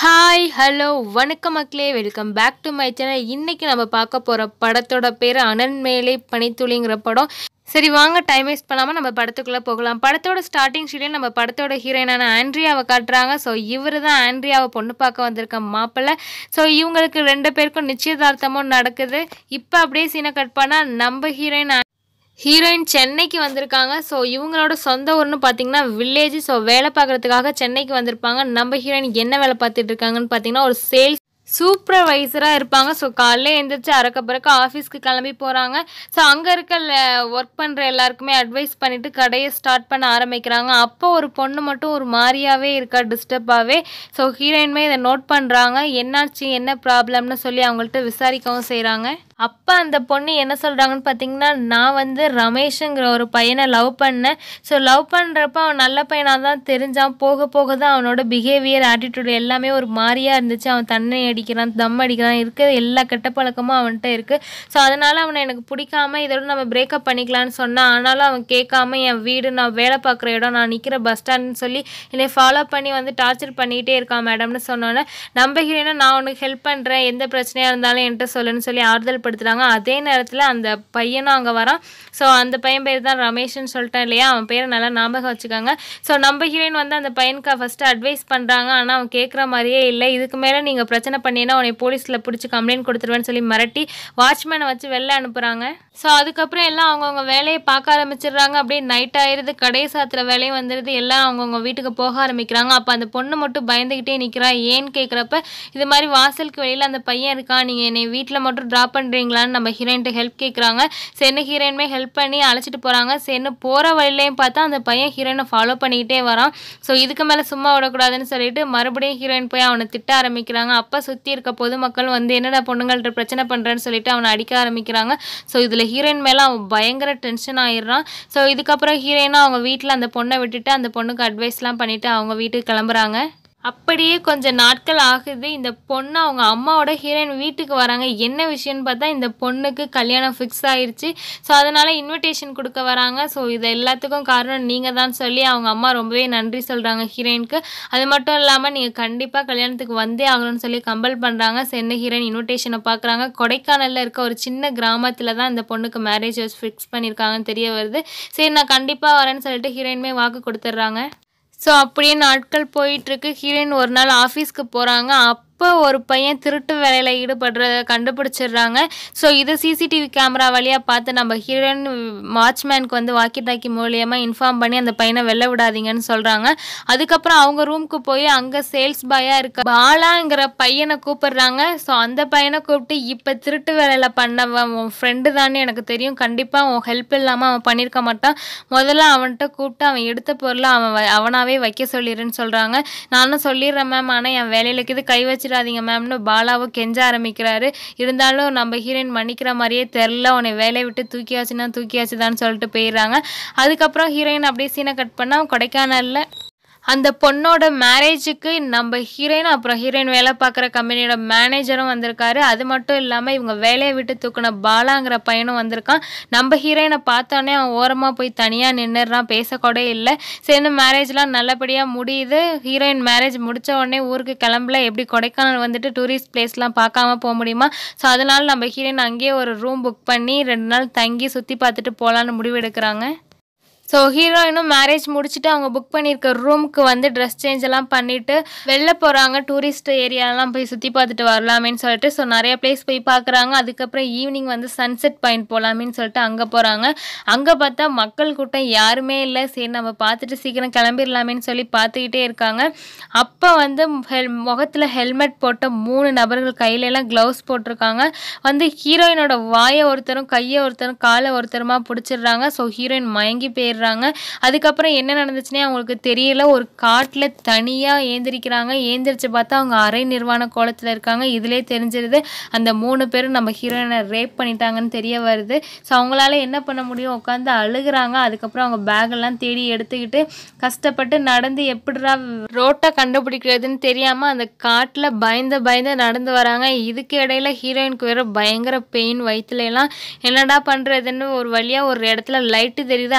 hi hello வணக்கம் மக்களே welcome back to my channel இன்னைக்கு நம்ம பார்க்க போகிற படத்தோட பேர் அனல் மேலே பனித்துளிங்கிற படம் சரி வாங்க டைம் வேஸ்ட் பண்ணாமல் நம்ம படத்துக்குள்ளே போகலாம் படத்தோட ஸ்டார்டிங் ஷீட்லேயே நம்ம படத்தோட ஹீரோயினான ஆண்ட்ரியாவை காட்டுறாங்க ஸோ இவர் தான் ஆண்ட்ரியாவை பொண்ணு பார்க்க வந்திருக்க மாப்பிள்ளை ஸோ இவங்களுக்கு ரெண்டு பேருக்கும் நிச்சயதார்த்தமும் நடக்குது இப்போ அப்படியே சீனை கட் பண்ணால் நம்ம ஹீரோயின் ஹீரோயின் சென்னைக்கு வந்திருக்காங்க ஸோ இவங்களோட சொந்த ஊர்னு பார்த்தீங்கன்னா வில்லேஜ் ஸோ வேலை பார்க்குறதுக்காக சென்னைக்கு வந்திருப்பாங்க நம்ம ஹீரோயின் என்ன வேலை பார்த்துட்டு இருக்காங்கன்னு பார்த்தீங்கன்னா ஒரு சேல்ஸ் சூப்பர்வைசராக இருப்பாங்க ஸோ காலைல எழுந்திரிச்சு அறக்க பிறக்க ஆஃபீஸ்க்கு கிளம்பி போகிறாங்க ஸோ அங்கே இருக்க ஒர்க் பண்ணுற எல்லாருக்குமே அட்வைஸ் பண்ணிவிட்டு கடையை ஸ்டார்ட் பண்ண ஆரம்பிக்கிறாங்க அப்போ ஒரு பொண்ணு மட்டும் ஒரு மாதிரியாவே இருக்கா டிஸ்டர்பாகவே ஸோ ஹீரோயின்மே இதை நோட் பண்ணுறாங்க என்னாச்சு என்ன ப்ராப்ளம்னு சொல்லி அவங்கள்ட்ட விசாரிக்கவும் செய்கிறாங்க அப்போ அந்த பொண்ணு என்ன சொல்கிறாங்கன்னு பார்த்தீங்கன்னா நான் வந்து ரமேஷுங்கிற ஒரு பையனை லவ் பண்ணேன் ஸோ லவ் பண்ணுறப்ப அவன் நல்ல பையனாக தான் தெரிஞ்சான் போக போக தான் அவனோட பிஹேவியர் ஆட்டிடியூட் எல்லாமே ஒரு மாதிரியாக இருந்துச்சு அவன் தண்ணி அடிக்கிறான் தம் அடிக்கிறான் இருக்க எல்லா கெட்ட பழக்கமும் அவன்கிட்ட இருக்குது ஸோ அதனால் அவனை எனக்கு பிடிக்காம இதோட நம்ம பிரேக்கப் பண்ணிக்கலான்னு சொன்னான் ஆனாலும் அவன் கேட்காம என் வீடு நான் வேலை பார்க்குற இடம் நான் நிற்கிற பஸ் ஸ்டாண்ட்னு சொல்லி என்னை ஃபாலோ பண்ணி வந்து டார்ச்சர் பண்ணிக்கிட்டே இருக்கான் மேடம்னு சொன்னோன்னே நம்ம ஹீரோனா நான் உனக்கு ஹெல்ப் பண்ணுறேன் எந்த பிரச்சனையாக இருந்தாலும் என்கிட்ட சொல்லுன்னு சொல்லி ஆறுதல் படுத்துகிறாங்க அதே நேரத்தில் அந்த பையனும் அங்கே வரான் ஸோ அந்த பையன் பேர் தான் ரமேஷ்னு சொல்லிட்டேன் இல்லையா அவன் பேரை நல்லா ஞாபகம் வச்சுக்காங்க ஸோ நம்ம ஹீரோயின் வந்து அந்த பையனுக்கு ஃபஸ்ட்டு அட்வைஸ் பண்ணுறாங்க ஆனால் அவன் கேட்குற மாதிரியே இல்லை இதுக்கு மேலே நீங்கள் பிரச்சனை பண்ணீங்கன்னா உன்னை போலீஸில் பிடிச்சி கம்ப்ளைண்ட் கொடுத்துருவேன்னு சொல்லி மிரட்டி வாட்ச்மேனை வச்சு வெளில அனுப்புகிறாங்க ஸோ அதுக்கப்புறம் எல்லாம் அவங்கவுங்க வேலையை பார்க்க ஆரம்பிச்சிடுறாங்க அப்படியே நைட் ஆயிடுது கடை சாத்துற வேலையும் வந்துடுது எல்லாம் அவங்கவுங்க வீட்டுக்கு போக ஆரம்பிக்கிறாங்க அப்போ அந்த பொண்ணு மட்டும் பயந்துக்கிட்டே நிற்கிறா ஏன்னு கேட்குறப்ப இது மாதிரி வாசலுக்கு வெளியில் அந்த பையன் இருக்கான் நீங்கள் என்னை வீட்டில் மட்டும் ட்ராப் பண்ணுறீங்களான்னு நம்ம ஹீரோயின்ட்ட ஹெல்ப் கேட்குறாங்க சென்னு ஹீரோயினுமே ஹெல்ப் பண்ணி அழைச்சிட்டு போகிறாங்க சென்னு போகிற வழியிலையும் பார்த்தா அந்த பையன் ஹீரோயினை ஃபாலோ பண்ணிக்கிட்டே வரான் ஸோ இதுக்கு மேலே சும்மா விடக்கூடாதுன்னு சொல்லிட்டு மறுபடியும் ஹீரோயின் போய் அவனை திட்ட ஆரம்பிக்கிறாங்க அப்போ சுற்றி இருக்க பொதுமக்கள் வந்து என்னடா பொண்ணுங்கள்ட்ட பிரச்சனை பண்ணுறேன்னு சொல்லிட்டு அவனை அடிக்க ஆரம்பிக்கிறாங்க ஸோ இதில் ஹீரோயின் மேலே அவன் பயங்கர டென்ஷன் ஆயிடுறான் ஸோ இதுக்கப்புறம் ஹீரோயினும் அவங்க வீட்டில் அந்த பொண்ணை விட்டுட்டு அந்த பொண்ணுக்கு அட்வைஸ்லாம் பண்ணிவிட்டு அவங்க வீட்டுக்கு கிளம்புறாங்க அப்படியே கொஞ்சம் நாட்கள் ஆகுது இந்த பொண்ணு அவங்க அம்மாவோட ஹீரோயின் வீட்டுக்கு வராங்க என்ன விஷயம்னு பார்த்தா இந்த பொண்ணுக்கு கல்யாணம் ஃபிக்ஸ் ஆயிடுச்சு ஸோ அதனால் இன்விடேஷன் கொடுக்க வராங்க ஸோ இது எல்லாத்துக்கும் காரணம் நீங்கள் தான் சொல்லி அவங்க அம்மா ரொம்பவே நன்றி சொல்கிறாங்க ஹீரோயினுக்கு அது மட்டும் இல்லாமல் நீங்கள் கண்டிப்பாக கல்யாணத்துக்கு வந்தே ஆகணும்னு சொல்லி கம்பல் பண்ணுறாங்க சென்னை ஹீரோயின் இன்விடேஷனை பார்க்குறாங்க கொடைக்கானலில் இருக்க ஒரு சின்ன கிராமத்தில் தான் இந்த பொண்ணுக்கு மேரேஜ் ஃபிக்ஸ் பண்ணியிருக்காங்கன்னு தெரிய வருது சரி நான் கண்டிப்பாக வரேன்னு சொல்லிட்டு ஹீரோயினுமே வாக்கு கொடுத்துட்றாங்க ஸோ அப்படியே நாட்கள் போயிட்டுருக்கு ஹீரோயின் ஒரு நாள் ஆஃபீஸ்க்கு போகிறாங்க அப்போ ஒரு பையன் திருட்டு வேலையில் ஈடுபடுறத கண்டுபிடிச்சிடுறாங்க ஸோ இது சிசிடிவி கேமரா வழியாக பார்த்து நம்ம ஹீரோயின் வாட்ச்மேனுக்கு வந்து வாக்கி டாக்கி மூலியமாக இன்ஃபார்ம் பண்ணி அந்த பையனை வெளில விடாதீங்கன்னு சொல்கிறாங்க அதுக்கப்புறம் அவங்க ரூமுக்கு போய் அங்கே சேல்ஸ் பாயாக இருக்க பாலாங்கிற பையனை கூப்பிடுறாங்க ஸோ அந்த பையனை கூப்பிட்டு இப்போ திருட்டு வேலையில் பண்ணவன் உன் ஃப்ரெண்டு தானே எனக்கு தெரியும் கண்டிப்பாக உன் ஹெல்ப் இல்லாமல் அவன் பண்ணியிருக்க மாட்டான் முதல்ல அவன்கிட்ட கூப்பிட்டு அவன் எடுத்த பொருளை அவன் வ- அவனாவே வைக்க சொல்லிடுன்னு சொல்கிறாங்க நானும் சொல்லிடுறேன் மேம் ஆனால் என் வேலையிலக்கு இது கை வச்சிடாதீங்க மேம்னு பாலாவும் கெஞ்ச ஆரம்பிக்கிறாரு இருந்தாலும் நம்ம ஹீரோயின் மன்னிக்கிற மாதிரியே தெரில உன்னை வேலையை விட்டு தூக்கியாச்சுன்னா தூக்கியாச்சுதான்னு சொல்லிட்டு போயிடுறாங்க அதுக்கப்புறம் ஹீரோயின் அப்படியே சீனை கட் பண்ணால் கொடைக்கானலில் அந்த பொண்ணோட மேரேஜுக்கு நம்ம ஹீரோயின் அப்புறம் ஹீரோயின் வேலை பார்க்குற கம்பெனியோட மேனேஜரும் வந்திருக்காரு அது மட்டும் இல்லாமல் இவங்க வேலையை விட்டு தூக்குன பாலாங்கிற பையனும் வந்திருக்கான் நம்ம ஹீரோயினை பார்த்தோன்னே அவன் ஓரமாக போய் தனியாக நின்றுறான் பேசக்கூட இல்லை சரி மேரேஜ்லாம் நல்லபடியாக முடியுது ஹீரோயின் மேரேஜ் முடிச்ச உடனே ஊருக்கு கிளம்பல எப்படி கொடைக்கானல் வந்துட்டு டூரிஸ்ட் பிளேஸ்லாம் பார்க்காம போக முடியுமா ஸோ அதனால நம்ம ஹீரோயின் அங்கேயே ஒரு ரூம் புக் பண்ணி ரெண்டு நாள் தங்கி சுற்றி பார்த்துட்டு போகலான்னு முடிவு எடுக்கிறாங்க ஸோ ஹீரோயினும் மேரேஜ் முடிச்சுட்டு அவங்க புக் பண்ணியிருக்க ரூமுக்கு வந்து ட்ரெஸ் சேஞ்ச் எல்லாம் பண்ணிட்டு வெளில போகிறாங்க டூரிஸ்ட் ஏரியாலாம் போய் சுற்றி பார்த்துட்டு வரலாமேன்னு சொல்லிட்டு ஸோ நிறைய பிளேஸ் போய் பார்க்குறாங்க அதுக்கப்புறம் ஈவினிங் வந்து சன்செட் பாயிண்ட் போகலாமேன்னு சொல்லிட்டு அங்கே போகிறாங்க அங்கே பார்த்தா மக்கள் கூட்டம் யாருமே இல்லை சரி நம்ம பார்த்துட்டு சீக்கிரம் கிளம்பிடலாமேன்னு சொல்லி பார்த்துக்கிட்டே இருக்காங்க அப்போ வந்து ஹெல் முகத்தில் ஹெல்மெட் போட்ட மூணு நபர்கள் கையில எல்லாம் க்ளவுஸ் போட்டிருக்காங்க வந்து ஹீரோயினோட வாயை ஒருத்தரும் கையை ஒருத்தரும் காலை ஒருத்தருமா பிடிச்சிடுறாங்க ஸோ ஹீரோயின் மயங்கி போயிடுறாங்க அதுக்கப்புறம் என்ன நடந்துச்சுன்னே அவங்களுக்கு தெரியல ஒரு காட்டில் தனியாக ஏந்திரிக்கிறாங்க ஏந்திரிச்சு பார்த்தா அவங்க அரை நிர்வாண கோலத்தில் இருக்காங்க இதிலே தெரிஞ்சிருது அந்த மூணு பேரும் நம்ம ஹீரோயினை ரேப் பண்ணிட்டாங்கன்னு தெரிய வருது ஸோ அவங்களால என்ன பண்ண முடியும் உட்காந்து அழுகுறாங்க அதுக்கப்புறம் அவங்க பேக்கெல்லாம் தேடி எடுத்துக்கிட்டு கஷ்டப்பட்டு நடந்து எப்படிடா ரோட்டை கண்டுபிடிக்கிறதுன்னு தெரியாமல் அந்த காட்டில் பயந்து பயந்து நடந்து வராங்க இதுக்கு இடையில ஹீரோயினுக்கு வேற பயங்கர பெயின் வயிற்றுல எல்லாம் என்னடா பண்ணுறதுன்னு ஒரு வழியாக ஒரு இடத்துல லைட்டு தெரியுது அங்கே வந்து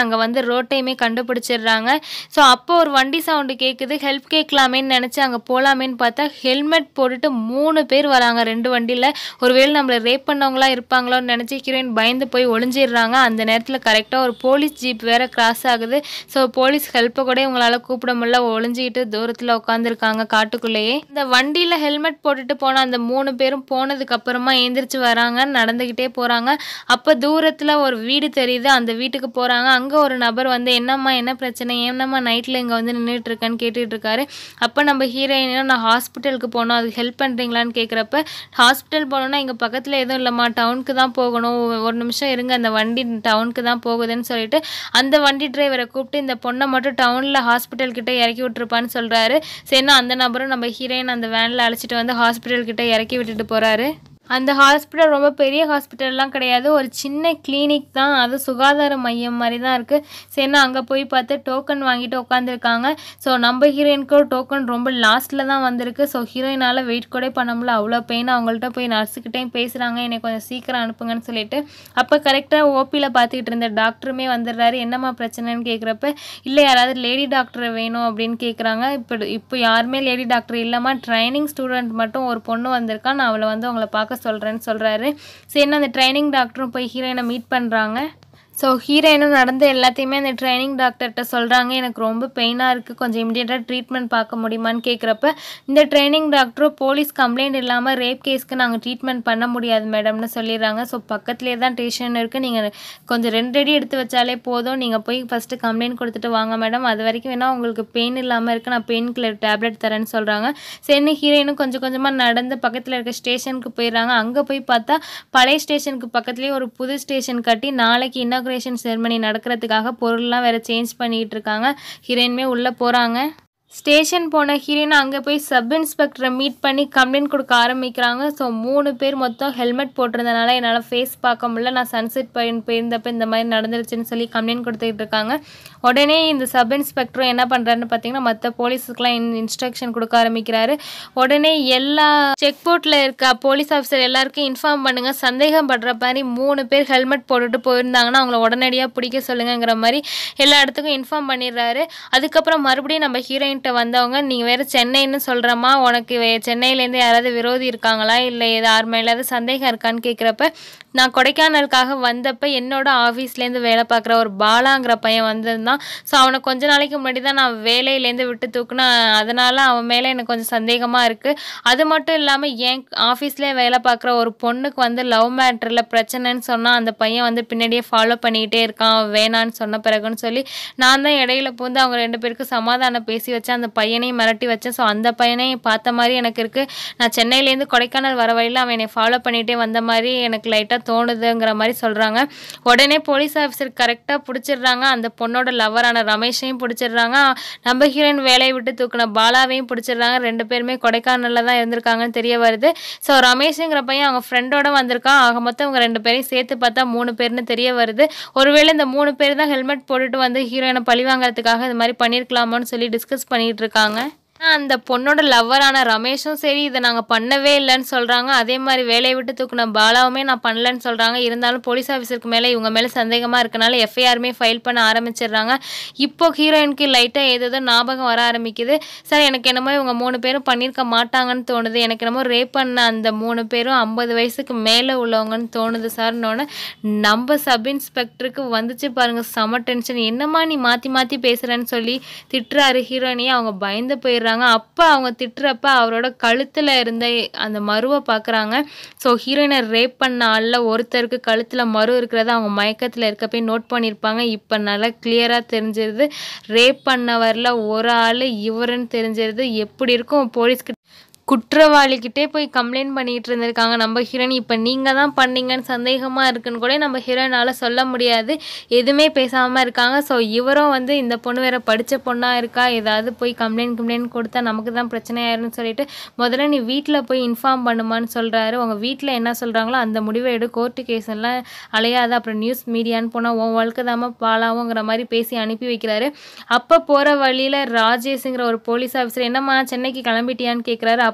ரோட்டையுமே கண்டுபிடிச்சிடுறாங்க ஸோ அப்போ ஒரு வண்டி சவுண்டு கேட்குது ஹெல்ப் கேட்கலாமேன்னு நினச்சி அங்கே போகலாமேன்னு பார்த்தா ஹெல்மெட் போட்டுட்டு மூணு பேர் வராங்க ரெண்டு வண்டியில் ஒருவேளை நம்மளை ரேப் பண்ணவங்களா இருப்பாங்களோன்னு நினச்சி ஹீரோயின் பயந்து போய் ஒளிஞ்சிடுறாங்க அந்த நேரத்தில் கரெக்டாக ஒரு போலீஸ் ஜீப் வேற கிராஸ் ஆகுது ஸோ போலீஸ் ஹெல்ப்பை கூட இவங்களால கூப்பிட முடியல ஒளிஞ்சிக்கிட்டு தூரத்தில் உட்காந்துருக்காங்க காட்டுக்குள்ளேயே இந்த வண்டியில் ஹெல்மெட் போட்டுட்டு போன அந்த மூணு பேரும் போனதுக்கு அப்புறமா எந்திரிச்சு வராங்க நடந்துக்கிட்டே போகிறாங்க அப்போ தூரத்தில் ஒரு வீடு தெரியுது அந்த வீட்டுக்கு போகிறாங்க அங்கே ஒரு நபர் வந்து என்னம்மா என்ன பிரச்சனை என்னம்மா நைட்டில் இங்கே வந்து நின்றுட்டு இருக்கேன்னு கேட்டுட்டு இருக்காரு அப்போ நம்ம ஹீரோயினா நான் ஹாஸ்பிட்டலுக்கு போகணும் அதுக்கு ஹெல்ப் பண்ணுறீங்களான்னு கேட்குறப்ப ஹாஸ்பிட்டல் போகணுன்னா இங்கே பக்கத்தில் எதுவும் இல்லைம்மா டவுனுக்கு தான் போகணும் ஒரு நிமிஷம் இருங்க அந்த வண்டி டவுனுக்கு தான் போகுதுன்னு சொல்லிட்டு அந்த வண்டி டிரைவரை கூப்பிட்டு இந்த பொண்ணை மட்டும் டவுனில் ஹாஸ்பிட்டல் கிட்ட இறக்கி விட்டுருப்பான்னு சொல்கிறாரு சரின்னா அந்த நபரும் நம்ம ஹீரோயின் அந்த வேனில் அழைச்சிட்டு வந்து ஹாஸ்பிட்டல் கிட்ட இறக்கி விட்டுட்டு போகிறாரு அந்த ஹாஸ்பிட்டல் ரொம்ப பெரிய ஹாஸ்பிட்டல்லாம் கிடையாது ஒரு சின்ன கிளினிக் தான் அது சுகாதார மையம் மாதிரி தான் இருக்குது சரினா அங்கே போய் பார்த்து டோக்கன் வாங்கிட்டு உட்காந்துருக்காங்க ஸோ நம்ம ஹீரோயினுக்கு டோக்கன் ரொம்ப லாஸ்ட்டில் தான் வந்திருக்கு ஸோ ஹீரோயினால் வெயிட் கூட பண்ண முடியல அவ்வளோ பெயின் அவங்கள்ட்ட போய் நர்ஸுக்கிட்டையும் பேசுகிறாங்க என்னை கொஞ்சம் சீக்கிரம் அனுப்புங்கன்னு சொல்லிட்டு அப்போ கரெக்டாக ஓபியில் பார்த்துக்கிட்டு இருந்த டாக்டருமே வந்துடுறாரு என்னம்மா பிரச்சனைன்னு கேட்குறப்ப இல்லை யாராவது லேடி டாக்டர் வேணும் அப்படின்னு கேட்குறாங்க இப்போ இப்போ யாருமே லேடி டாக்டர் இல்லைம்மா ட்ரைனிங் ஸ்டூடெண்ட் மட்டும் ஒரு பொண்ணு வந்திருக்கா நான் அவளை வந்து உங்களை பார்க்க சொல்கிறேன்னு சொல்கிறாரு சரின்னு அந்த ட்ரைனிங் டாக்டரும் போய் ஹீரோயினை மீட் பண்ணுறாங்க ஸோ ஹீரோயினும் நடந்த எல்லாத்தையுமே அந்த ட்ரைனிங் டாக்டர்கிட்ட சொல்கிறாங்க எனக்கு ரொம்ப பெயினாக இருக்குது கொஞ்சம் இமிடியேட்டாக ட்ரீட்மெண்ட் பார்க்க முடியுமான்னு கேட்குறப்ப இந்த ட்ரைனிங் டாக்டரும் போலீஸ் கம்ப்ளைண்ட் இல்லாமல் ரேப் கேஸ்க்கு நாங்கள் ட்ரீட்மெண்ட் பண்ண முடியாது மேடம்னு சொல்லிடுறாங்க ஸோ பக்கத்துலேயே தான் ஸ்டேஷன் இருக்குது நீங்கள் கொஞ்சம் ரெண்டு அடி எடுத்து வச்சாலே போதும் நீங்கள் போய் ஃபஸ்ட்டு கம்ப்ளைண்ட் கொடுத்துட்டு வாங்க மேடம் அது வரைக்கும் வேணால் உங்களுக்கு பெயின் இல்லாமல் இருக்குது நான் பெயின் கில்லர் டேப்லெட் தரேன்னு சொல்கிறாங்க சரின்னு ஹீரோயினும் கொஞ்சம் கொஞ்சமாக நடந்து பக்கத்தில் இருக்க ஸ்டேஷனுக்கு போயிடுறாங்க அங்கே போய் பார்த்தா பழைய ஸ்டேஷனுக்கு பக்கத்துலேயே ஒரு புது ஸ்டேஷன் கட்டி நாளைக்கு இன்னும் இனாக்ரேஷன் செரமனி நடக்கிறதுக்காக பொருள்லாம் வேறு சேஞ்ச் பண்ணிக்கிட்டு இருக்காங்க ஹீரோயினுமே உள்ளே போகிறாங்க ஸ்டேஷன் போன ஹீரோயின் அங்கே போய் சப் இன்ஸ்பெக்டரை மீட் பண்ணி கம்ப்ளைண்ட் கொடுக்க ஆரம்பிக்கிறாங்க ஸோ மூணு பேர் மொத்தம் ஹெல்மெட் போட்டிருந்தனால என்னால் ஃபேஸ் பார்க்க முடியல நான் சன்செட் பாயிண்ட் போயிருந்தப்ப இந்த மாதிரி நடந்துருச்சுன்னு சொல்லி கம்ப்ளைண்ட் கொடுத்துக்கிட்டு இருக்காங்க உடனே இந்த சப் இன்ஸ்பெக்டரும் என்ன பண்ணுறாருன்னு பார்த்தீங்கன்னா மற்ற போலீஸுக்கெலாம் இன் இன்ஸ்ட்ரக்ஷன் கொடுக்க ஆரம்பிக்கிறாரு உடனே எல்லா செக் போர்ட்டில் இருக்க போலீஸ் ஆஃபீஸர் எல்லாருக்கும் இன்ஃபார்ம் பண்ணுங்கள் சந்தேகப்படுற மாதிரி மூணு பேர் ஹெல்மெட் போட்டுட்டு போயிருந்தாங்கன்னா அவங்கள உடனடியாக பிடிக்க சொல்லுங்கங்கிற மாதிரி எல்லா இடத்துக்கும் இன்ஃபார்ம் பண்ணிடுறாரு அதுக்கப்புறம் மறுபடியும் நம்ம ஹீரோயின் கிட்ட வந்தவங்க நீங்கள் வேறு சென்னைன்னு சொல்கிறம்மா உனக்கு வே சென்னையிலேருந்து யாராவது விரோதி இருக்காங்களா இல்லை யார் மேலாவது சந்தேகம் இருக்கான்னு கேட்குறப்ப நான் கொடைக்கானலுக்காக வந்தப்போ என்னோட ஆஃபீஸ்லேருந்து வேலை பார்க்குற ஒரு பாலாங்கிற பையன் வந்திருந்தான் ஸோ அவனை கொஞ்ச நாளைக்கு முன்னாடி தான் நான் வேலையிலேருந்து விட்டு தூக்குனேன் அதனால் அவன் மேலே எனக்கு கொஞ்சம் சந்தேகமாக இருக்குது அது மட்டும் இல்லாமல் என் ஆஃபீஸ்லேயே வேலை பார்க்குற ஒரு பொண்ணுக்கு வந்து லவ் மேட்டரில் பிரச்சனைன்னு சொன்னால் அந்த பையன் வந்து பின்னாடியே ஃபாலோ பண்ணிக்கிட்டே இருக்கான் வேணான்னு சொன்ன பிறகுன்னு சொல்லி நான் தான் இடையில பூந்து அவங்க ரெண்டு பேருக்கு சமாதானம் பேசி வச்சேன் அந்த பையனையும் மிரட்டி வச்சேன் ஸோ அந்த பையனையும் பார்த்த மாதிரி எனக்கு இருக்குது நான் சென்னையிலேருந்து கொடைக்கானல் வர வழியில் அவன் என்னை ஃபாலோ பண்ணிகிட்டே வந்த மாதிரி எனக்கு லைட்டாக தோணுதுங்கிற மாதிரி சொல்கிறாங்க உடனே போலீஸ் ஆஃபீஸர் கரெக்டாக பிடிச்சிடுறாங்க அந்த பொண்ணோட லவரான ரமேஷையும் பிடிச்சிடுறாங்க நம்ம ஹீரோயின் வேலையை விட்டு தூக்கின பாலாவையும் பிடிச்சிடுறாங்க ரெண்டு பேருமே கொடைக்கானலில் தான் இருந்திருக்காங்கன்னு தெரிய வருது ஸோ ரமேஷுங்கிற பையன் அவங்க ஃப்ரெண்டோட வந்திருக்கான் ஆக மொத்தம் அவங்க ரெண்டு பேரையும் சேர்த்து பார்த்தா மூணு பேர்னு தெரிய வருது ஒருவேளை இந்த மூணு பேர் தான் ஹெல்மெட் போட்டுட்டு வந்து ஹீரோயினை பழி வாங்குறதுக்காக இது மாதிரி பண்ணியிருக்கலாமோன்னு சொல்லி டிஸ்கஸ் பண்ணிட்டு இருக்காங்க அந்த பொண்ணோட லவ்வரான ரமேஷும் சரி இதை நாங்கள் பண்ணவே இல்லைன்னு சொல்கிறாங்க அதே மாதிரி வேலையை விட்டு தூக்குன பாலாவுமே நான் பண்ணலன்னு சொல்கிறாங்க இருந்தாலும் போலீஸ் ஆஃபீஸருக்கு மேலே இவங்க மேலே சந்தேகமாக இருக்கனால எஃப்ஐஆருமே ஃபைல் பண்ண ஆரம்பிச்சிடுறாங்க இப்போ ஹீரோயினுக்கு லைட்டாக ஏதேதோ ஞாபகம் வர ஆரம்பிக்குது சார் எனக்கு என்னமோ இவங்க மூணு பேரும் பண்ணியிருக்க மாட்டாங்கன்னு தோணுது எனக்கு என்னமோ ரேப் பண்ண அந்த மூணு பேரும் ஐம்பது வயசுக்கு மேலே உள்ளவங்கன்னு தோணுது சார்னோடனே நம்ம சப் இன்ஸ்பெக்டருக்கு வந்துச்சு பாருங்கள் செம டென்ஷன் என்னம்மா நீ மாற்றி மாற்றி பேசுகிறேன்னு சொல்லி திட்டுறாரு ஹீரோயினையே அவங்க பயந்து போயிடுறாங்க அப்போ அவங்க திட்டுறப்ப அவரோட கழுத்தில் இருந்த அந்த மருவை பார்க்குறாங்க ஸோ ஹீரோயினை ரேப் பண்ண ஆளில் ஒருத்தருக்கு கழுத்தில் மரு இருக்கிறத அவங்க மயக்கத்தில் இருக்கப்பே நோட் பண்ணியிருப்பாங்க இப்போ நல்லா கிளியராக தெரிஞ்சிருது ரேப் பண்ணவரில் ஒரு ஆள் இவருன்னு தெரிஞ்சிருது எப்படி இருக்கும் போலீஸ்க்கு குற்றவாளிக்கிட்டே போய் கம்ப்ளைண்ட் பண்ணிகிட்டு இருந்திருக்காங்க நம்ம ஹீரோயின் இப்போ நீங்கள் தான் பண்ணீங்கன்னு சந்தேகமாக இருக்குன்னு கூட நம்ம ஹீரோயினால் சொல்ல முடியாது எதுவுமே பேசாமல் இருக்காங்க ஸோ இவரும் வந்து இந்த பொண்ணு வேற படித்த பொண்ணாக இருக்கா ஏதாவது போய் கம்ப்ளைண்ட் கம்ப்ளைண்ட் கொடுத்தா நமக்கு தான் பிரச்சனையாயிருன்னு சொல்லிட்டு முதல்ல நீ வீட்டில் போய் இன்ஃபார்ம் பண்ணுமான்னு சொல்கிறாரு உங்கள் வீட்டில் என்ன சொல்கிறாங்களோ அந்த முடிவை எடு கோர்ட்டு கேஸ் எல்லாம் அலையாத அப்புறம் நியூஸ் மீடியான்னு போனால் உன் வாழ்க்கை தாம பாலாவோங்கிற மாதிரி பேசி அனுப்பி வைக்கிறாரு அப்போ போகிற வழியில் ராஜேஷுங்கிற ஒரு போலீஸ் ஆஃபீஸர் என்னம்மா சென்னைக்கு கிளம்பிட்டியான்னு கேட்குறாரு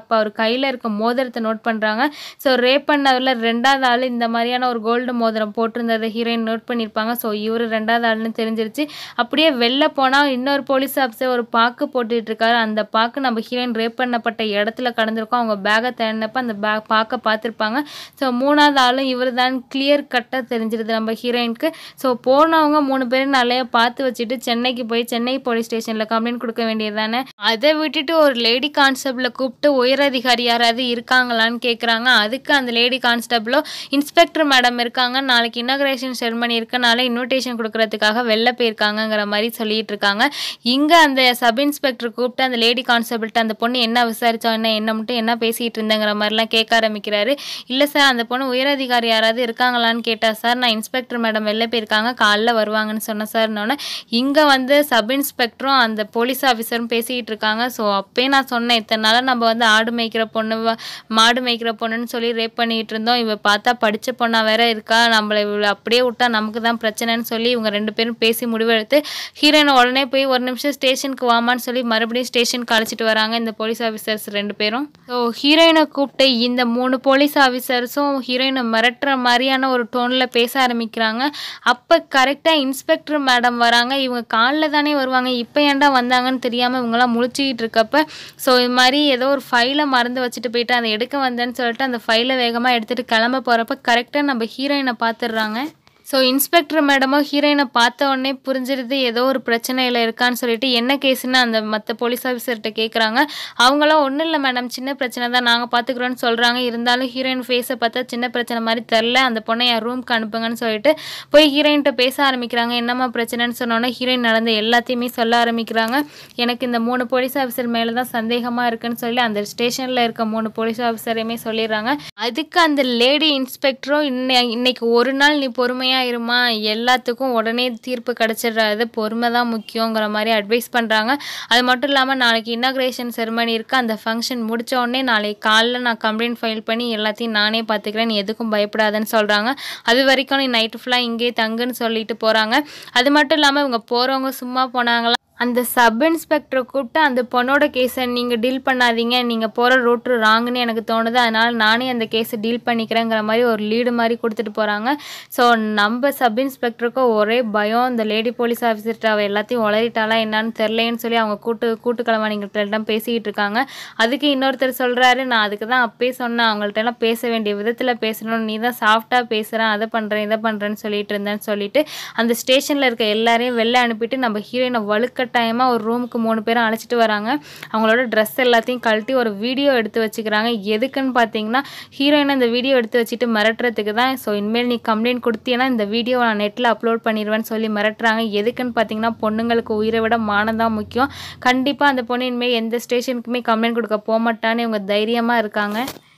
அப்போ அவர் கையில் இருக்க மோதிரத்தை நோட் பண்ணுறாங்க ஸோ ரேப் பண்ணவரில் ரெண்டாவது ஆள் இந்த மாதிரியான ஒரு கோல்டு மோதிரம் போட்டிருந்ததை ஹீரோயின் நோட் பண்ணியிருப்பாங்க ஸோ இவர் ரெண்டாவது ஆள்னு தெரிஞ்சிருச்சு அப்படியே வெளில போனால் இன்னொரு போலீஸ் ஆஃபீஸர் ஒரு பாக்கு போட்டுட்டு இருக்காரு அந்த பாக்கு நம்ம ஹீரோயின் ரேப் பண்ணப்பட்ட இடத்துல கடந்திருக்கோம் அவங்க பேக்கை தேடினப்ப அந்த பேக் பாக்கை பார்த்துருப்பாங்க ஸோ மூணாவது ஆளும் இவர் தான் கிளியர் கட்டாக தெரிஞ்சிருது நம்ம ஹீரோயினுக்கு ஸோ போனவங்க மூணு பேரும் நிறைய பார்த்து வச்சுட்டு சென்னைக்கு போய் சென்னை போலீஸ் ஸ்டேஷனில் கம்ப்ளைண்ட் கொடுக்க வேண்டியது தானே அதை விட்டுட்டு ஒரு லேடி கான்ஸ்டபிளை கூப்பிட்டு உயரதிகாரி யாராவது இருக்காங்களான்னு கேட்குறாங்க அதுக்கு அந்த லேடி கான்ஸ்டபிளோ இன்ஸ்பெக்டர் மேடம் இருக்காங்க நாளைக்கு இனாகிரேஷன் செரமனி இருக்கனால இன்விடேஷன் கொடுக்கறதுக்காக வெளில போயிருக்காங்கங்கிற மாதிரி சொல்லிட்டு இருக்காங்க இங்கே அந்த சப் இன்ஸ்பெக்டர் கூப்பிட்டு அந்த லேடி கான்ஸ்டபிள்கிட்ட அந்த பொண்ணு என்ன விசாரிச்சா என்ன என்ன மட்டும் என்ன பேசிகிட்டு இருந்தேங்கிற மாதிரிலாம் கேட்க ஆரம்பிக்கிறாரு இல்லை சார் அந்த பொண்ணு உயரதிகாரி யாராவது இருக்காங்களான்னு கேட்டால் சார் நான் இன்ஸ்பெக்டர் மேடம் வெளில போயிருக்காங்க காலைல வருவாங்கன்னு சொன்னேன் சார்னோடனே இங்கே வந்து சப் இன்ஸ்பெக்டரும் அந்த போலீஸ் ஆஃபீஸரும் பேசிக்கிட்டு இருக்காங்க ஸோ அப்பயே நான் சொன்னேன் இத்தனை நாளாக நம்ம வந்து ஆடு மேய்க்கிற பொண்ணு வ- மாடு மேய்க்கிற பொண்ணுன்னு சொல்லி ரேப் பண்ணிட்டு இருந்தோம் இவ பார்த்தா படித்த பொண்ணா வேற இருக்கா நம்மளை இவளை அப்படியே விட்டா நமக்கு தான் பிரச்சனைன்னு சொல்லி இவங்க ரெண்டு பேரும் பேசி முடிவெடுத்து ஹீரோயின் உடனே போய் ஒரு நிமிஷம் ஸ்டேஷனுக்கு வாமான்னு சொல்லி மறுபடியும் ஸ்டேஷனுக்கு அழைச்சிட்டு வராங்க இந்த போலீஸ் ஆஃபீஸர்ஸ் ரெண்டு பேரும் ஸோ ஹீரோயினை கூப்பிட்டு இந்த மூணு போலீஸ் ஆஃபீஸர்ஸும் ஹீரோயினை மிரட்டுற மாதிரியான ஒரு டோனில் பேச ஆரம்பிக்கிறாங்க அப்போ கரெக்டாக இன்ஸ்பெக்டர் மேடம் வராங்க இவங்க காலைல தானே வருவாங்க இப்போ ஏன்டா வந்தாங்கன்னு தெரியாமல் இவங்கெல்லாம் முழிச்சிக்கிட்டு இருக்கப்ப ஸோ இது மாதிரி ஏதோ ஒரு ஃபைலை மறந்து வச்சுட்டு போயிட்டு அதை எடுக்க வந்தேன்னு சொல்லிட்டு அந்த ஃபைலை வேகமாக எடுத்துகிட்டு கிளம்ப போகிறப்ப கரெக்டாக நம்ம ஹீரோயினை பார்த்துடுறாங்க ஸோ இன்ஸ்பெக்டர் மேடமோ ஹீரோயினை பார்த்த உடனே புரிஞ்சிருது ஏதோ ஒரு பிரச்சனையில் இருக்கான்னு சொல்லிட்டு என்ன கேஸுன்னு அந்த மற்ற போலீஸ் ஆஃபீஸர்கிட்ட கேட்குறாங்க அவங்களும் ஒன்றும் இல்லை மேடம் சின்ன பிரச்சனை தான் நாங்கள் பார்த்துக்குறோன்னு சொல்கிறாங்க இருந்தாலும் ஹீரோயின் ஃபேஸை பார்த்தா சின்ன பிரச்சனை மாதிரி தெரில அந்த பொண்ணை என் ரூம்க்கு அனுப்புங்கன்னு சொல்லிட்டு போய் ஹீரோயின்கிட்ட பேச ஆரம்பிக்கிறாங்க என்னம்மா பிரச்சனைன்னு சொன்னோன்னே ஹீரோயின் நடந்த எல்லாத்தையுமே சொல்ல ஆரம்பிக்கிறாங்க எனக்கு இந்த மூணு போலீஸ் ஆஃபீஸர் மேலே தான் சந்தேகமாக இருக்குன்னு சொல்லி அந்த ஸ்டேஷனில் இருக்க மூணு போலீஸ் ஆஃபீஸரையுமே சொல்லிடுறாங்க அதுக்கு அந்த லேடி இன்ஸ்பெக்டரும் இன்னை இன்னைக்கு ஒரு நாள் நீ பொறுமையாக இருமா எல்லாத்துக்கும் உடனே தீர்ப்பு கிடச்சிடுறாது பொறுமை தான் முக்கியங்கிற மாதிரி அட்வைஸ் பண்ணுறாங்க அது மட்டும் இல்லாமல் நாளைக்கு இன்னாக்ரேஷன் செரமனி இருக்குது அந்த ஃபங்க்ஷன் முடிச்ச உடனே நாளைக்கு காலைல நான் கம்ப்ளைண்ட் ஃபைல் பண்ணி எல்லாத்தையும் நானே பார்த்துக்கிறேன் நீ எதுக்கும் பயப்படாதன்னு சொல்கிறாங்க அது வரைக்கும் நீ நைட்டு ஃபுல்லாக இங்கேயே தங்குன்னு சொல்லிட்டு போகிறாங்க அது மட்டும் இல்லாமல் இவங்க போகிறவங்க சும்மா போனாங்களா அந்த சப் இன்ஸ்பெக்டரை கூப்பிட்டு அந்த பொண்ணோட கேஸை நீங்கள் டீல் பண்ணாதீங்க நீங்கள் போகிற ரூட்டு ராங்குன்னு எனக்கு தோணுது அதனால் நானே அந்த கேஸை டீல் பண்ணிக்கிறேங்கிற மாதிரி ஒரு லீடு மாதிரி கொடுத்துட்டு போகிறாங்க ஸோ நம்ம சப் இன்ஸ்பெக்டருக்கும் ஒரே பயம் இந்த லேடி போலீஸ் ஆஃபீஸர்கிட்ட அவள் எல்லாத்தையும் உளறிட்டாளா என்னன்னு தெரிலேன்னு சொல்லி அவங்க கூட்டு கூட்டு களவாணிகள்கிட்ட பேசிக்கிட்டு இருக்காங்க அதுக்கு இன்னொருத்தர் சொல்கிறாரு நான் அதுக்கு தான் அப்பயே சொன்னேன் அவங்கள்ட்ட எல்லாம் பேச வேண்டிய விதத்தில் பேசணும் நீ தான் சாஃப்டாக பேசுகிறேன் அதை பண்ணுறேன் இதை பண்ணுறேன்னு சொல்லிட்டு இருந்தேன்னு சொல்லிட்டு அந்த ஸ்டேஷனில் இருக்க எல்லாரையும் வெளில அனுப்பிட்டு நம்ம ஹீரோயினை வலுக்கட்டாயமாக ஒரு ரூமுக்கு மூணு பேரும் அழைச்சிட்டு வராங்க அவங்களோட ட்ரெஸ் எல்லாத்தையும் கழட்டி ஒரு வீடியோ எடுத்து வச்சுக்கிறாங்க எதுக்குன்னு பார்த்தீங்கன்னா ஹீரோயினை இந்த வீடியோ எடுத்து வச்சுட்டு மிரட்டுறதுக்கு தான் ஸோ இனிமேல் நீ கம்ப்ளைண்ட் கொடுத்தீங்கன்னா இந்த வீடியோவை நான் நெட்டில் அப்லோட் பண்ணிடுவேன்னு சொல்லி மிரட்டுறாங்க எதுக்குன்னு பார்த்தீங்கன்னா பொண்ணுங்களுக்கு உயிரை விட மானம் தான் முக்கியம் கண்டிப்பாக அந்த பொண்ணு இனிமேல் எந்த ஸ்டேஷனுக்குமே கம்ப்ளைண்ட் கொடுக்க போக மாட்டான்னு இவங்க தைரியமாக இருக்காங்க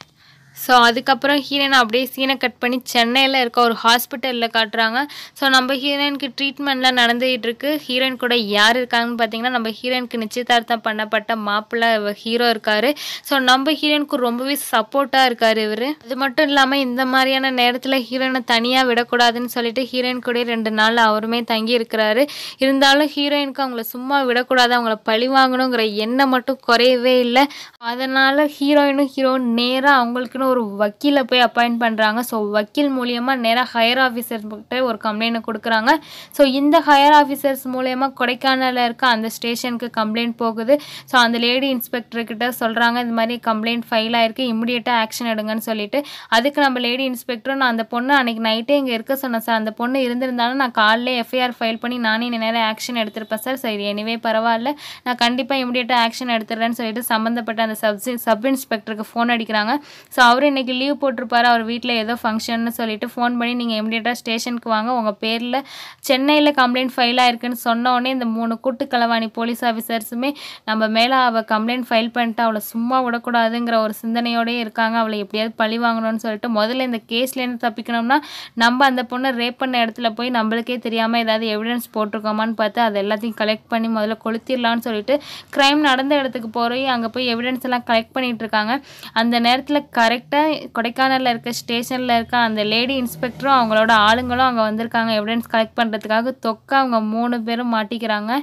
ஸோ அதுக்கப்புறம் ஹீரோயின் அப்படியே சீனை கட் பண்ணி சென்னையில் இருக்க ஒரு ஹாஸ்பிட்டலில் காட்டுறாங்க ஸோ நம்ம ஹீரோயினுக்கு ட்ரீட்மெண்ட்லாம் நடந்துகிட்டு இருக்கு ஹீரோயின் கூட யார் இருக்காங்கன்னு பார்த்தீங்கன்னா நம்ம ஹீரோயினுக்கு நிச்சயதார்த்தம் பண்ணப்பட்ட மாப்பிள்ளை ஹீரோ இருக்காரு ஸோ நம்ம ஹீரோயினுக்கு ரொம்பவே சப்போர்ட்டாக இருக்காரு இவர் அது மட்டும் இல்லாமல் இந்த மாதிரியான நேரத்தில் ஹீரோயினை தனியாக விடக்கூடாதுன்னு சொல்லிட்டு ஹீரோயின் கூட ரெண்டு நாள் அவருமே தங்கி இருக்கிறாரு இருந்தாலும் ஹீரோயினுக்கு அவங்கள சும்மா விடக்கூடாது அவங்கள பழி வாங்கணுங்கிற எண்ணம் மட்டும் குறையவே இல்லை அதனால் ஹீரோயினும் ஹீரோ நேராக அவங்களுக்குன்னு ஒரு வக்கீலை போய் அப்பாயிண்ட் பண்ணுறாங்க ஸோ வக்கீல் மூலியமாக நேராக ஹையர் ஆஃபீஸர்ஸ் கிட்ட ஒரு கம்ப்ளைண்ட் கொடுக்குறாங்க ஸோ இந்த ஹையர் ஆஃபீஸர்ஸ் மூலயமா கொடைக்கானலில் இருக்க அந்த ஸ்டேஷனுக்கு கம்ப்ளைண்ட் போகுது ஸோ அந்த லேடி இன்ஸ்பெக்டர் கிட்ட சொல்கிறாங்க இந்த மாதிரி கம்ப்ளைண்ட் ஃபைல் ஆயிருக்கு இமிடியேட்டாக ஆக்ஷன் எடுங்கன்னு சொல்லிட்டு அதுக்கு நம்ம லேடி இன்ஸ்பெக்டரும் நான் அந்த பொண்ணு அன்னைக்கு நைட்டே இங்கே இருக்க சொன்னேன் சார் அந்த பொண்ணு இருந்திருந்தாலும் நான் காலையிலே எஃப்ஐஆர் ஃபைல் பண்ணி நானே இந்த நேரம் ஆக்ஷன் எடுத்திருப்பேன் சார் சரி எனிவே பரவாயில்ல நான் கண்டிப்பாக இமிடியேட்டாக ஆக்ஷன் எடுத்துடுறேன்னு சொல்லிட்டு சம்மந்தப்பட்ட அந்த சப் சப் இன்ஸ்பெக்டருக்கு ஃபோன் அடிக்கிறாங்க ஸோ அவர் இன்னைக்கு லீவ் போட்டிருப்பாரு அவர் வீட்டில் ஏதோ ஃபங்க்ஷன்னு சொல்லிட்டு ஃபோன் பண்ணி நீங்கள் இமிடியேட்டாக ஸ்டேஷனுக்கு வாங்க உங்கள் பேரில் சென்னையில் கம்ப்ளைண்ட் ஃபைல் ஆயிருக்குன்னு சொன்ன உடனே இந்த மூணு கூட்டு களவாணி போலீஸ் ஆஃபீஸர்ஸுமே நம்ம மேலே அவள் கம்ப்ளைண்ட் ஃபைல் பண்ணிட்டு அவளை சும்மா விடக்கூடாதுங்கிற ஒரு சிந்தனையோடயே இருக்காங்க அவளை எப்படியாவது பழி வாங்கணும்னு சொல்லிட்டு முதல்ல இந்த கேஸ்லேருந்து தப்பிக்கணும்னா நம்ம அந்த பொண்ணை ரேப் பண்ண இடத்துல போய் நம்மளுக்கே தெரியாமல் ஏதாவது எவிடன்ஸ் போட்டிருக்கோமான்னு பார்த்து அது எல்லாத்தையும் கலெக்ட் பண்ணி முதல்ல கொளுத்திடலான்னு சொல்லிட்டு க்ரைம் நடந்த இடத்துக்கு போய் அங்கே போய் எவிடன்ஸ் எல்லாம் கலெக்ட் பண்ணிட்டு இருக்காங்க அந்த நேரத்தில் கரெக்டாக கொடைக்கானலில் இருக்க ஸ்டேஷனில் இருக்க அந்த லேடி இன்ஸ்பெக்டரும் அவங்களோட ஆளுங்களும் அங்கே வந்திருக்காங்க எவிடன்ஸ் கலெக்ட் பண்ணுறதுக்காக தொக்க அவங்க மூணு பேரும் மாட்டிக்கிறாங்க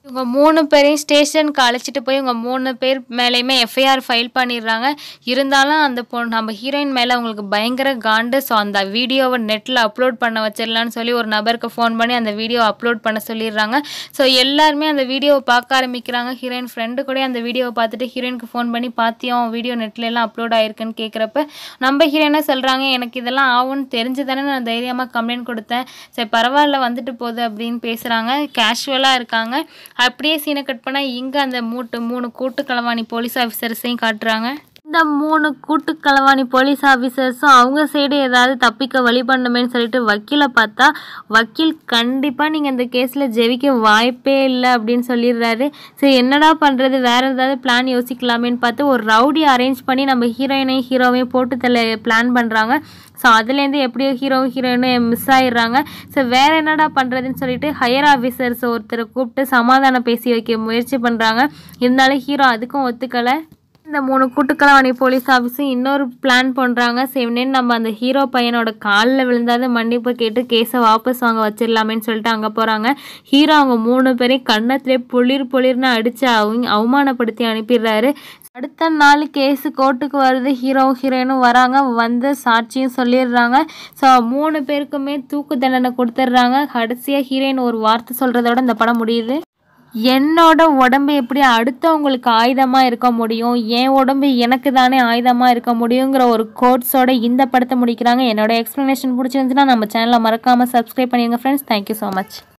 இவங்க மூணு பேரையும் ஸ்டேஷனுக்கு அழைச்சிட்டு போய் இவங்க மூணு பேர் மேலேயுமே எஃப்ஐஆர் ஃபைல் பண்ணிடுறாங்க இருந்தாலும் அந்த பொண்ணு நம்ம ஹீரோயின் மேலே அவங்களுக்கு பயங்கர காண்டு ஸோ அந்த வீடியோவை நெட்டில் அப்லோட் பண்ண வச்சிடலான்னு சொல்லி ஒரு நபருக்கு ஃபோன் பண்ணி அந்த வீடியோ அப்லோட் பண்ண சொல்லிடுறாங்க ஸோ எல்லாருமே அந்த வீடியோவை பார்க்க ஆரம்பிக்கிறாங்க ஹீரோயின் ஃப்ரெண்டு கூட அந்த வீடியோவை பார்த்துட்டு ஹீரோயினுக்கு ஃபோன் பண்ணி பார்த்தியோம் வீடியோ நெட்ல எல்லாம் அப்லோட் ஆயிருக்குன்னு கேட்குறப்ப நம்ம ஹீரோயினை சொல்கிறாங்க எனக்கு இதெல்லாம் ஆகும்னு தெரிஞ்சு தானே நான் தைரியமாக கம்ப்ளைண்ட் கொடுத்தேன் சரி பரவாயில்ல வந்துட்டு போகுது அப்படின்னு பேசுகிறாங்க கேஷுவலாக இருக்காங்க அப்படியே சீனை கட் பண்ணால் இங்கே அந்த மூட்டு மூணு கூட்டு களவாணி போலீஸ் ஆஃபீஸர்ஸையும் காட்டுறாங்க இந்த மூணு கூட்டு களவாணி போலீஸ் ஆஃபீஸர்ஸும் அவங்க சைடு ஏதாவது தப்பிக்க வழி பண்ணுமேன்னு சொல்லிட்டு வக்கீலை பார்த்தா வக்கீல் கண்டிப்பாக நீங்கள் இந்த கேஸில் ஜெயிக்க வாய்ப்பே இல்லை அப்படின்னு சொல்லிடுறாரு சரி என்னடா பண்ணுறது வேறு ஏதாவது பிளான் யோசிக்கலாமேன்னு பார்த்து ஒரு ரவுடி அரேஞ்ச் பண்ணி நம்ம ஹீரோயினையும் ஹீரோவையும் போட்டு தலை பிளான் பண்ணுறாங்க ஸோ அதுலேருந்து எப்படியோ ஹீரோ ஹீரோயினும் மிஸ் ஆயிடுறாங்க ஸோ வேறு என்னடா பண்ணுறதுன்னு சொல்லிட்டு ஹையர் ஆஃபீஸர்ஸ் ஒருத்தரை கூப்பிட்டு சமாதானம் பேசி வைக்க முயற்சி பண்ணுறாங்க இருந்தாலும் ஹீரோ அதுக்கும் ஒத்துக்கலை இந்த மூணு கூட்டுக்களவாணி போலீஸ் ஆஃபீஸும் இன்னொரு பிளான் பண்ணுறாங்க செவனேன்னு நம்ம அந்த ஹீரோ பையனோட காலில் விழுந்தாத மன்னிப்பு கேட்டு கேஸை வாபஸ் வாங்க வச்சிடலாமேன்னு சொல்லிட்டு அங்கே போகிறாங்க ஹீரோ அவங்க மூணு பேரையும் கன்னத்திலே பொளிர் பொளிர்னு அடித்து அவங்க அவமானப்படுத்தி அனுப்பிடுறாரு அடுத்த நாள் கேஸு கோர்ட்டுக்கு வருது ஹீரோ ஹீரோயினும் வராங்க வந்து சாட்சியும் சொல்லிடுறாங்க ஸோ மூணு பேருக்குமே தூக்கு தண்டனை கொடுத்துட்றாங்க கடைசியாக ஹீரோயின் ஒரு வார்த்தை சொல்கிறதோட இந்த படம் முடியுது என்னோட உடம்பு எப்படி அடுத்தவங்களுக்கு ஆயுதமாக இருக்க முடியும் என் உடம்பு எனக்கு தானே ஆயுதமாக இருக்க முடியுங்கிற ஒரு கோட்ஸோட இந்த படத்தை முடிக்கிறாங்க என்னோட எக்ஸ்ப்ளனேஷன் பிடிச்சிருந்துச்சுன்னா நம்ம சேனலை மறக்காமல் சப்ஸ்கிரைப் பண்ணிடுங்க ஃப்ரெண்ட்ஸ் தேங்க்யூ ஸோ மச்